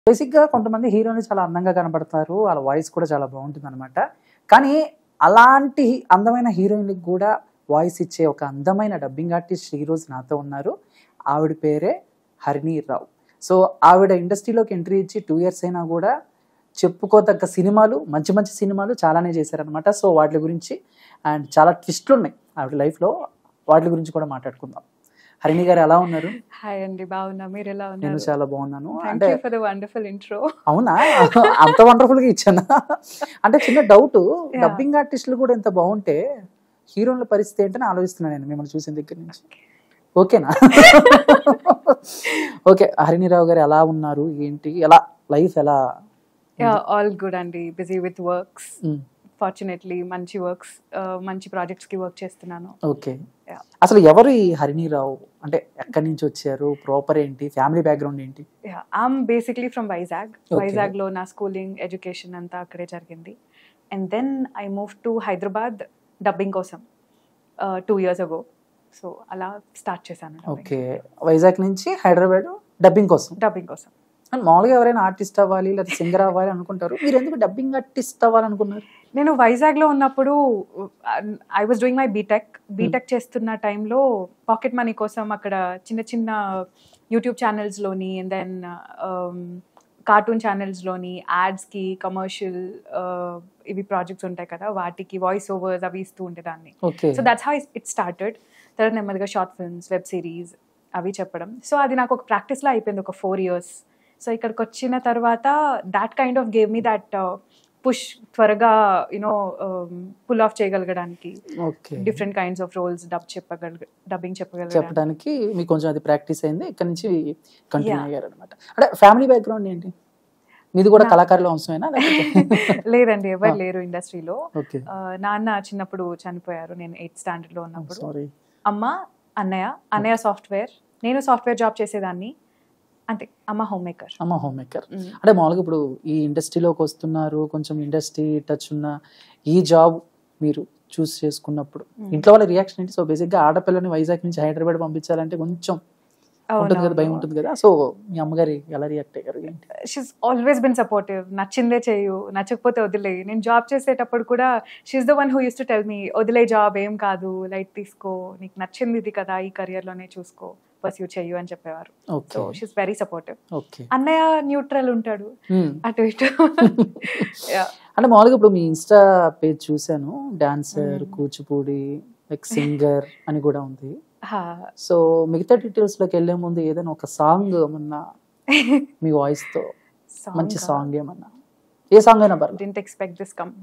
బేసిక్గా కొంతమంది హీరోని చాలా అందంగా కనబడతారు వాళ్ళ వాయిస్ కూడా చాలా బాగుంటుంది అనమాట కానీ అలాంటి అందమైన హీరోయిన్కి కూడా వాయిస్ ఇచ్చే ఒక అందమైన డబ్బింగ్ ఆర్టిస్ట్ ఈరోజు నాతో ఉన్నారు ఆవిడ పేరే హరిణి రావు సో ఆవిడ ఇండస్ట్రీలోకి ఎంట్రీ ఇచ్చి టూ ఇయర్స్ అయినా కూడా చెప్పుకోదగ్గ సినిమాలు మంచి మంచి సినిమాలు చాలానే చేశారనమాట సో వాటి గురించి అండ్ చాలా ట్విస్ట్లు ఉన్నాయి ఆవిడ లైఫ్లో వాటి గురించి కూడా మాట్లాడుకుందాం హరిణి గారు ఎలా ఉన్నారు హాయ్ అండి బాగున్నా మీరు ఎలా నేను ఉన్నారు చాలా బాగున్నాను థ్యాంక్ అంటే you for the wonderful intro అవునా అంత వండర్ఫుల్ గా ఇచ్చానా అంటే చిన్న డౌట్ Yeah. డబ్బింగ్ ఆర్టిస్టులు కూడా ఎంత బాగుంటే హీరోల పరిస్థితి ఏంటని ఆలోచిస్తున్నాను నేను మిమ్మల్ని చూసిన దగ్గర నుంచి ఓకేనా ఓకే హరిణిరావు గారు ఎలా ఉన్నారు ఏంటి ఎలా లైఫ్ ఎలా ఆల్ గుడ్ అండి busy with works hmm, fortunately మంచి వర్క్స్ మంచి ప్రాజెక్ట్స్ కి వర్క్ చేస్తున్నాను ఓకే Yeah. అసలు ఎవరు ఈ హరిణిరావు అంటే ఎక్కడి నుంచి వచ్చారు ప్రాపర్ ఏంటి ఫ్యామిలీ బ్యాక్గ్రౌండ్ ఏంటి I'm basically from Vizag Okay. Vizag లో నా స్కూలింగ్ ఎడ్యుకేషన్ అంతా అక్కడే జరిగింది and then I move to Hyderabad dubbing కోసం టూ ఇయర్స్ అగో సో అలా స్టార్ట్ చేశాను ఓకే వైజాగ్ నుంచి హైదరాబాద్ డబ్బింగ్ కోసం డబ్బింగ్ కోసం అండ్ మామూలుగా ఎవరైనా ఆర్టిస్ట్ అవ్వాలి లేదా సింగర్ అవ్వాలి అనుకుంటారు మీరు ఎందుకు డబ్బింగ్ ఆర్టిస్ట్ అవ్వాలనుకున్నారు నేను వైజాగ్ లో ఉన్నప్పుడు I was doing my BTech BTech చేస్తున్న టైంలో పాకెట్ మనీ కోసం అక్కడ చిన్న చిన్న యూట్యూబ్ ఛానల్స్లోని అండ్ దెన్ కార్టూన్ ఛానల్స్లోని యాడ్స్కి కమర్షియల్ ఇవి ప్రాజెక్ట్స్ ఉంటాయి కదా వాటికి వాయిస్ ఓవర్స్ అవి ఇస్తూ ఉండేదాన్ని okay so that's how it started తర్వాత నెమ్మదిగా షార్ట్ ఫిల్మ్స్ వెబ్ సిరీస్ అవి చెప్పడం సో అది నాకు ఒక ప్రాక్టీస్లో అయిపోయింది ఒక ఫోర్ ఇయర్స్ సో ఇక్కడికి వచ్చిన తర్వాత that kind of gave me that push త్వరగా యూనో పుల్ ఆఫ్ చేయగలగడానికి okay different kinds of roles dub చెప్పగల డబ్బింగ్ చెప్పగలగడానికి చెప్పడానికి మీకు కొంచెం అది ప్రాక్టీస్ అయింది ఇక్కడ నుంచి కంటిన్యూ Yeah. అయ్యారు అనమాట అంటే ఫ్యామిలీ బ్యాక్గ్రౌండ్ ఏంటి మీది కూడా నా- కళాకారుల అంశమేనా లేదండి ఎవరు Ah. లేరు ఇండస్ట్రీలో ఓకే నాన్న చిన్నప్పుడు చనిపోయారు నేను ఎయిత్ స్టాండర్డ్ లో ఉన్నప్పుడు సారీ అమ్మ అన్నయ్య అన్నయ్య సాఫ్ట్వేర్ నేను సాఫ్ట్వేర్ జాబ్ చేసేదాన్ని అంతే అమ్మ హోమ్ మేకర్ అమ్మ హోమ్ మేకర్ అంటే మామూలుగా ఇప్పుడు ఈ ఇండస్ట్రీలోకి వస్తున్నారు కొంచెం ఇండస్ట్రీ టచ్ ఉన్న ఈ జాబ్ మీరు చూస్ చేసుకున్నప్పుడు ఇంట్లో వాళ్ళ రియాక్షన్ ఏంటి సో బేసిక్గా ఆడపిల్లని వైజాగ్ నుంచి హైదరాబాద్ పంపించాలంటే కొంచెం ఉంటుంది కదా భయం ఉంటుంది కదా సో మీ అమ్మగారి ఎలా రియాక్ట్ అయ్యారు ఏంటి షీస్ ఆల్వేస్ బిన్ సపోర్టివ్ నచ్చిందే చేయు నచ్చకపోతే వదిలే నేను జాబ్ చేసేటప్పుడు కూడా she is the one who use to tell me వదిలే జాబ్ ఏం కాదు లైట్ తీసుకో నీకు నచ్చింది ఇది కదా ఈ career లోనే చూసుకో పర్స్యూ చెయ్యు అని చెప్పేవారు okay so she's very supportive okay అన్నయ్య న్యూట్రల్ ఉంటాడు అటు ఇటు Yeah. అంటే మామూలుగా ఇప్పుడు మీ ఇన్స్టా పేజ్ చూశాను dancer Mm. Kuchipudi like singer అని కూడా ఉంది హా. సో మిగతా డీటెయిల్స్ లోకి వెళ్ళే ముందు ఏదైనా ఒక సాంగ్ ఏమన్నా మీ వాయిస్ తో Song మంచి ఆ? సాంగ్ ఏమన్నా ఏ సాంగ్ అయినా పర్లేదు didn't expect this come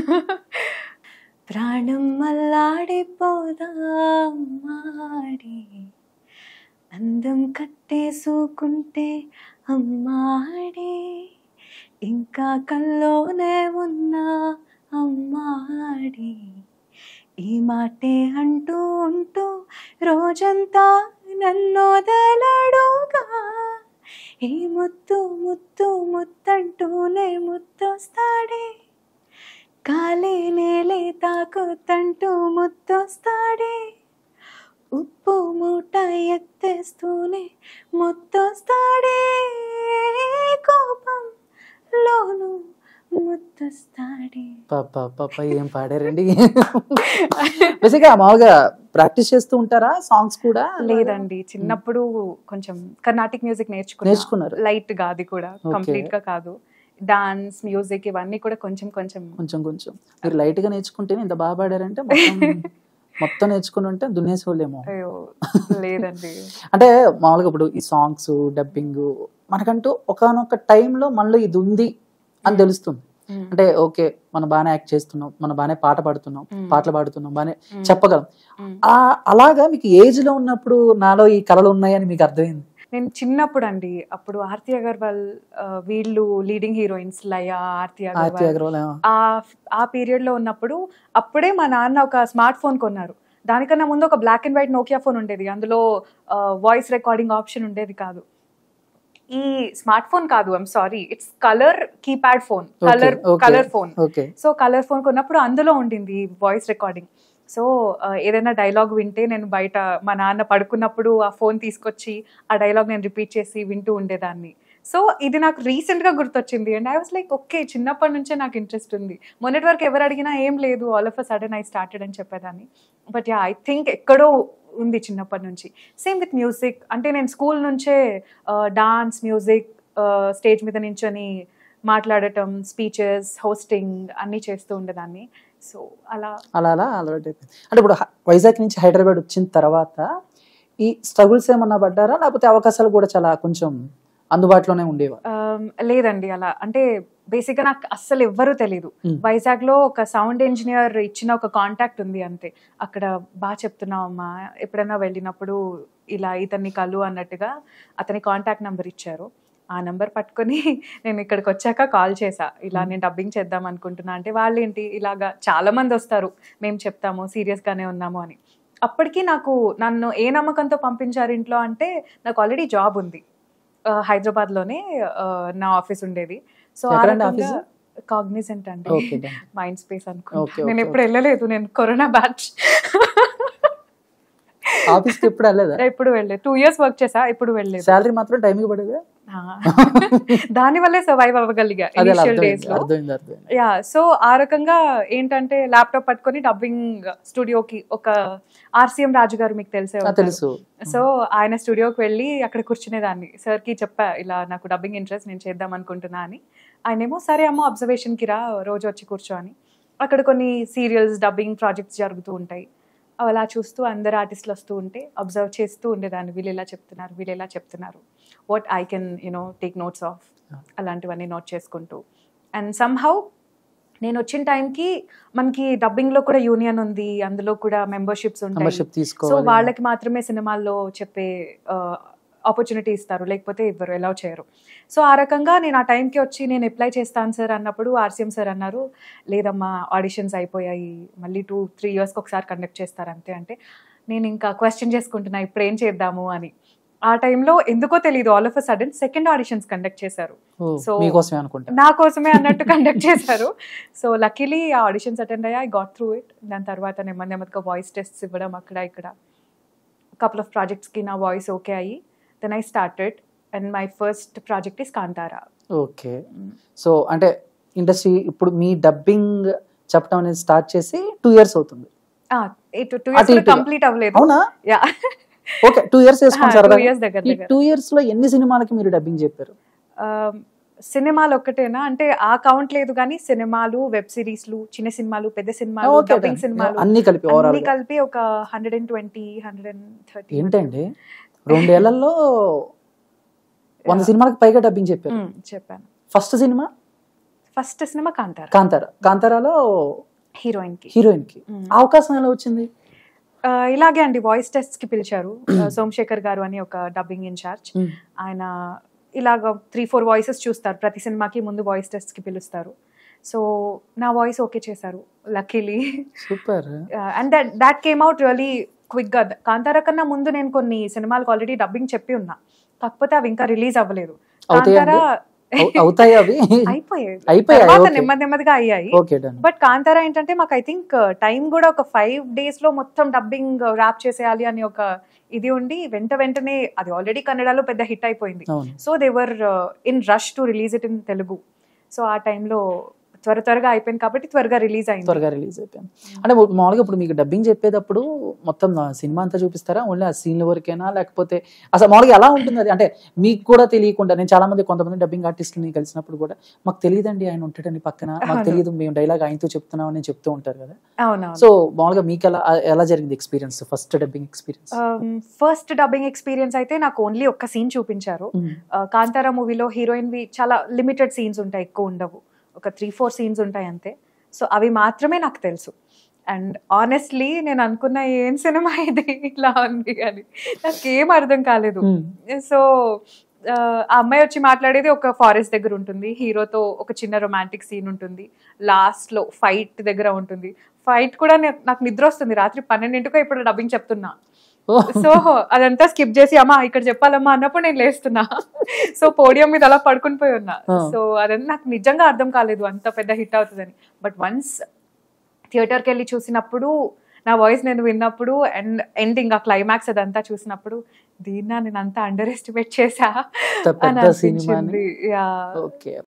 ప్రాణం మల్లాడిపోదా మాడి అందం కట్టేసుకుంటే అమ్మాడి ఇంకా కల్లోనే ఉన్నా అమ్మాడి ఈ మాటే అంటూ ఉంటూ రోజంతా నన్నోదలడుగా ఈ ముత్తు ముత్తు ముత్తంటూనే ముత్తొస్తాడే కాలే నేలే తాకుతంటూ ముత్తొస్తాడే ఉప్పు మూట ఎత్తేస్తూనే ముత్తొస్తాడే కోపం లోను ముత్తొస్తాడే పాప పాప ఏం పాడారండి బేసిక్గా మామూలుగా ప్రాక్టీస్ చేస్తూ ఉంటారా సాంగ్స్ కూడా లేదండి చిన్నప్పుడు కొంచెం కర్ణాటిక్ మ్యూజిక్ నేర్చుకున్నా నేర్చుకున్నారు లైట్ గా అది కూడా Okay. కంప్లీట్ గా కాదు డాన్స్ మ్యూజిక్ ఇవన్నీ కూడా కొంచెం కొంచెం కొంచెం కొంచెం మీరు లైట్ గా నేర్చుకుంటేనే ఇంత బాగా పాడారంటే మొత్తం మొత్తం నేర్చుకుని ఉంటే దున్నేసేవాళ్ళేమో అయ్యో లేదండి అంటే మామూలుగా ఇప్పుడు ఈ సాంగ్స్ డబ్బింగ్ మనకంటూ ఒకనొక టైంలో మనలో ఇది ఉంది అని తెలుస్తుంది Mm. అంటే ఓకే మనం బాగానే యాక్ట్ చేస్తున్నాం మనం బాగానే పాట పాడుతున్నాం Mm. పాటలు పాడుతున్నాం బాగానే Mm. చెప్పగలం Mm. ఆ అలాగా మీకు ఏజ్ లో ఉన్నప్పుడు నాలో ఈ కళలు ఉన్నాయని మీకు అర్థమైంది నేను చిన్నప్పుడు అండి అప్పుడు ఆర్తి అగర్వాల్ ఆ, వీళ్ళు లీడింగ్ హీరోయిన్స్ లయ ఆర్తి ఆర్తి అగర్వాల్ అగర్వాల్ ఆ, ఆ ఆ పీరియడ్ లో ఉన్నప్పుడు అప్పుడే మా నాన్న ఒక స్మార్ట్ ఫోన్ కొన్నారు దానికన్నా ముందు ఒక black and white Nokia phone ఉండేది అందులో వాయిస్ రికార్డింగ్ ఆప్షన్ ఉండేది కాదు ఈ స్మార్ట్ ఫోన్ కాదు I'm sorry it's colour keypad phone Okay, colour okay. Colour phone okay so colour phone కొన్నప్పుడు అందులో ఉండింది వాయిస్ రికార్డింగ్ సో ఏదైనా డైలాగ్ వింటే నేను బయట మా నాన్న పడుకున్నప్పుడు ఆ ఫోన్ తీసుకొచ్చి ఆ డైలాగ్ నేను రిపీట్ చేసి వింటూ ఉండేదాన్ని సో ఇది నాకు రీసెంట్ గా గుర్తొచ్చింది and I was like okay చిన్నప్పటి నుంచే నాకు ఇంట్రెస్ట్ ఉంది మొన్నటి వరకు ఎవరు అడిగినా ఏం లేదు all of a sudden I started అని చెప్పేదాన్ని బట్ యా ఐ థింక్ ఎక్కడో ఉంది చిన్నప్పటి నుంచి సేమ్ విత్ మ్యూజిక్ అంటే నేను స్కూల్ నుంచే డాన్స్ మ్యూజిక్ స్టేజ్ మీద నించొని మాట్లాడటం స్పీచెస్ హోస్టింగ్ అన్నీ చేస్తూ ఉండేదాన్ని సో అలా అలా అలా అలవాటు అయిపోయింది అంటే ఇప్పుడు హ- వైజాగ్ నుంచి హైదరాబాద్ వచ్చిన తర్వాత ఈ స్ట్రగుల్స్ ఏమన్నా పడ్డారా లేకపోతే అవకాశాలు కూడా చాలా కొంచెం అందుబాటులోనే ఉండేవా Um, లేదండి అలా అంటే బేసిక్గా నాకు అస్సలు ఎవ్వరూ తెలీదు Hmm. వైజాగ్ లో ఒక సౌండ్ ఇంజనీర్ ఇచ్చిన ఒక కాంటాక్ట్ ఉంది అంతే అక్కడ బాగా చెప్తున్నావు అమ్మా ఎప్పుడైనా వెళ్ళినప్పుడు ఇలా ఇతన్ని కలు అన్నట్టుగా అతని కాంటాక్ట్ నెంబర్ ఇచ్చారు ఆ నెంబర్ పట్టుకొని నేను ఇక్కడికి వచ్చాక కాల్ చేశా ఇలా నేను డబ్బింగ్ చేద్దాం అనుకుంటున్నా అంటే వాళ్ళు ఏంటి ఇలాగా చాలా మంది వస్తారు మేము చెప్తాము serious గానే ఉన్నాము అని అప్పటికి నాకు నన్ను ఏ నమ్మకంతో పంపించారు ఇంట్లో అంటే నాకు ఆల్రెడీ జాబ్ ఉంది ఆ, హైదరాబాద్లోనే ఆ, నా ఆఫీస్ ఉండేది సో ఎక్కడండి ఆఫీస్? కాగ్నిజెంట్ అండి okay done. Mind space Okay, అనుకుంటా okay, నేను ఎప్పుడు వెళ్ళలేదు నేను కరోనా బ్యాచ్ ఆఫీస్ కి ఎప్పుడు వెళ్ళలేదా ఎప్పుడు వెళ్ళలేదు టూ ఇయర్స్ వర్క్ చేసా ఎప్పుడు వెళ్ళలేదు శాలరీ మాత్రం టైంకి పడేదా ఆ. దాని వల్లే సర్వైవ్ అవ్వగలిగా అదే ఇనిషియల్ డేస్ అర్థమైంది లో అర్థమైంది అర్థమైంది యా సో ఆ రకంగా ఏంటంటే ల్యాప్టాప్ పట్టుకొని డబ్బింగ్ స్టూడియోకి ఒక ఆర్సీఎం రాజు గారు మీకు తెలిసే ఆ, ఉంటారు. తెలుసు సో ఆయన స్టూడియోకి వెళ్ళి అక్కడ కూర్చునేదాన్ని సార్కి చెప్పా ఇలా నాకు డబ్బింగ్ ఇంట్రెస్ట్ నేను చేద్దాం అనుకుంటున్నా అని ఆయనేమో సరే అమ్మ అబ్జర్వేషన్కి రా రోజు వచ్చి కూర్చో అని అక్కడ కొన్ని సీరియల్స్ డబ్బింగ్ ప్రాజెక్ట్స్ జరుగుతూ ఉంటాయి అవి అలా చూస్తూ అందరు ఆర్టిస్టులు వస్తూ ఉంటే అబ్జర్వ్ చేస్తూ ఉండేదాన్ని వీళ్ళు ఎలా చెప్తున్నారు వీళ్ళు ఎలా చెప్తున్నారు what I can you know take notes of అలాంటివన్నీ నోట్ చేసుకుంటూ అండ్ సమ్హౌ నేను వచ్చిన టైంకి మనకి డబ్బింగ్లో కూడా యూనియన్ ఉంది అందులో కూడా మెంబర్షిప్స్ ఉంటాయి మెంబర్షిప్ సో తీసుకోవాలి వాళ్ళకి మాత్రమే సినిమాల్లో చెప్పే ఆపర్చునిటీ ఇస్తారు లేకపోతే ఇవ్వరు ఎలా చేయరు సో ఆ రకంగా నేను ఆ టైంకి వచ్చి నేను అప్లై చేస్తాను సార్ అన్నప్పుడు ఆర్సీఎం సార్ అన్నారు లేదమ్మా ఆడిషన్స్ అయిపోయాయి మళ్ళీ టూ త్రీ ఇయర్స్కి ఒకసారి కండక్ట్ చేస్తారు అంతే అంటే నేను ఇంకా క్వశ్చన్ చేసుకుంటున్నా ఇప్పుడు ఏం చేద్దాము అని ఆ టైంలో ఎందుకో తెలియదు all of a sudden second auditions conduct చేశారు ఓ, so- మీకోసమే అనుకుంటా నా కోసమే అన్నట్టు కండక్ట్ చేశారు సో లక్కీలీ ఆ ఆడిషన్స్ అటెండ్ అయ్యా ఐ గాట్ త్రూ ఇట్ దాని తర్వాత నెమ్మది నెమ్మదిగా వాయిస్ టెస్ట్స్ ఇవ్వడం అక్కడ ఇక్కడ కపుల్ ఆఫ్ ప్రాజెక్ట్స్కి నా వాయిస్ ఓకే అయ్యి then I started and my first project is Kantara okay so అంటే ఇండస్ట్రీ ఇప్పుడు మీ డబ్బింగ్ చెప్పడం అనేది స్టార్ట్ చేసి టూ ఇయర్స్ అవుతుంది టూ అటు ఇయర్స్ ఇటుగా. కంప్లీట్ అవ్వలేదు అవునా యా ఓకే టూ ఇయర్స్ వేసుకోండి టూ సరదాగా ఇయర్స్ దగ్గర ఈ దగ్గర టూ ఇయర్స్ లో ఎన్ని సినిమాలకి మీరు డబ్బింగ్ చెప్పారు సినిమాలు ఒక్కటేనా అంటే ఆ కౌంట్ లేదు కానీ సినిమాలు వెబ్ సిరీస్లు చిన్న సినిమాలు పెద్ద సినిమాలు ఓకే డబ్బింగ్ సినిమాలు అన్ని కలిపి ఓవరాల్ అన్ని కలిపి ఒక hundred and twenty hundred and thirty ఏంటండి రెండేళ్లలో వంద సినిమాలకు పైగా డబ్బింగ్ చెప్పారు చెప్పాను ఫస్ట్ సినిమా ఫస్ట్ సినిమా కాంతార కాంతార కాంతారాలో హీరోయిన్ కి హీరోయిన్ కి మ్మ్. అవకాశం ఎలా వచ్చింది ఆ, ఇలాగే అండి వాయిస్ టెస్ట్ కి పిలిచారు ఆ, సోమశేఖర్ గారు అని ఒక డబ్బింగ్ ఇన్ఛార్జ్ మ్మ్. ఆయన ఇలాగ త్రీ ఫోర్ వాయిసెస్ చూస్తారు ప్రతి సినిమాకి ముందు వాయిస్ టెస్ట్ కి పిలుస్తారు సో నా వాయిస్ ఓకే చేశారు luckily super and that that came out really quick గా కాంతార కన్నా ముందు నేను కొన్ని సినిమాలకు ఆల్రెడీ డబ్బింగ్ చెప్పి ఉన్నా కాకపోతే అవి ఇంకా రిలీజ్ అవ్వలేదు అవుతాయా కాంతార అవు- అవుతాయి అవి అయిపోయాయి అయిపోయాయి, తర్వాత okay. నెమ్మది నెమ్మదిగా అయ్యాయి ఓకే డన్ బట్ కాంతారా ఏంటంటే మాకు ఐ థింక్ టైం కూడా ఒక ఫైవ్ డేస్ లో మొత్తం డబ్బింగ్ ర్యాప్ చేసేయాలి అని ఒక ఇది ఉండి వెంట వెంటనే అది ఆల్రెడీ కన్నడలో పెద్ద హిట్ అయిపోయింది అవును so they were in rush to release it in Telugu so ఆ టైంలో త్వర త్వరగా అయిపోయింది కాబట్టి త్వరగా రిలీజ్ అయింది త్వరగా రిలీజ్ అయిపోయింది అంటే మామూలుగా ఇప్పుడు మీకు డబ్బింగ్ చెప్పేటప్పుడు మొత్తం ఆ సినిమా అంతా చూపిస్తారా ఓన్లీ ఆ సీన్ల వరకేనా లేకపోతే అసలు మామూలుగా ఎలా ఉంటుంది అది అంటే మీకు కూడా తెలియకుండా నేను చాలా మంది కొంతమంది డబ్బింగ్ ఆర్టిస్టులని కలిసినప్పుడు కూడా మాకు తెలియదండి ఆయన ఉంటాడని పక్కన మాకు అవును. తెలియదు మేము డైలాగ్ ఆయనతో చెప్తున్నాం అని చెప్తూ ఉంటారు కదా అవునవును సో మామూలుగా మీకు ఎలా ఎలా జరిగింది experience first dubbing experience first dubbing experience అయితే నాకు ఓన్లీ ఒక్క సీన్ చూపించారు ఆ, కాంతారా మూవీలో హీరోయిన్ వి చాలా లిమిటెడ్ సీన్స్ ఉంటాయి ఎక్కువ ఉండవు ఒక త్రీ ఫోర్ సీన్స్ ఉంటాయి అంతే సో అవి మాత్రమే నాకు తెలుసు అండ్ ఆనెస్ట్లీ నేను అనుకున్న ఏం సినిమా ఇది ఇలా ఉంది అని నాకేం అర్థం కాలేదు సో ఆ ఆ అమ్మాయి వచ్చి మాట్లాడేది ఒక ఫారెస్ట్ దగ్గర ఉంటుంది హీరోతో ఒక చిన్న రొమాంటిక్ సీన్ ఉంటుంది లాస్ట్ లో ఫైట్ దగ్గర ఉంటుంది ఫైట్ కూడా నే- నాకు నిద్ర వస్తుంది రాత్రి పన్నెండింటికో ఇప్పుడు డబ్బింగ్ చెప్తున్నా సో అదంతా స్కిప్ చేసి అమ్మా ఇక్కడ చెప్పాలమ్మా అన్నప్పుడు నేను లేస్తున్నా సో పోడియం మీద అలా పడుకుని పోయి ఉన్నా Ah. సో అదంతా నాకు నిజంగా అర్థం కాలేదు అంత పెద్ద హిట్ అవుతుందని బట్ వన్స్ థియేటర్కి వెళ్ళి చూసినప్పుడు నా వాయిస్ నేను విన్నప్పుడు అండ్ ఎండింగ్ ఆ క్లైమాక్స్ అదంతా చూసినప్పుడు దీన్నా నేను అంతా అండర్ ఎస్టిమేట్ చేసా ఇంత అని పెద్ద సినిమాని అనిపించింది యా ఓకే